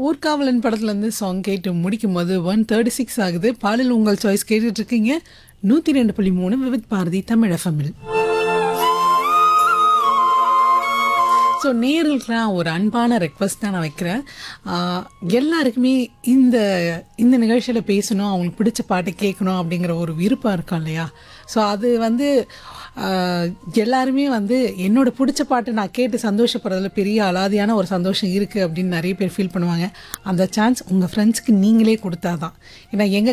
ஊர்காவலன் படத்துலேருந்து சாங் கேட்டு முடிக்கும் போது ஒன் தேர்ட்டி சிக்ஸ் ஆகுது பாடல் உங்கள் சாய்ஸ் கேட்டுட்டு இருக்கீங்க நூற்றி ரெண்டு புள்ளி மூணு விவித் பாரதி தமிழ் எஃப்எம்மில் ஸோ நேர்களுக்கெலாம் ஒரு அன்பான ரெக்வஸ்ட் தான் நான் வைக்கிறேன் ஆஹ் எல்லாருக்குமே இந்த இந்த நிகழ்ச்சியில் பேசணும் அவங்களுக்கு பிடிச்ச பாட்டை கேட்கணும் அப்படிங்கிற ஒரு விருப்பம் இருக்கும் இல்லையா ஸோ அது வந்து ஆஹ் எல்லாருமே வந்து என்னோட பிடிச்ச பாட்டை நான் கேட்டு சந்தோஷப்படுறதுல பெரிய அலாதியான ஒரு சந்தோஷம் இருக்குது அப்படின்னு நிறைய பேர் ஃபீல் பண்ணுவாங்க அந்த சான்ஸ் உங்கள் ஃப்ரெண்ட்ஸ்க்கு நீங்களே கொடுத்தாதான் ஏன்னா எங்கள்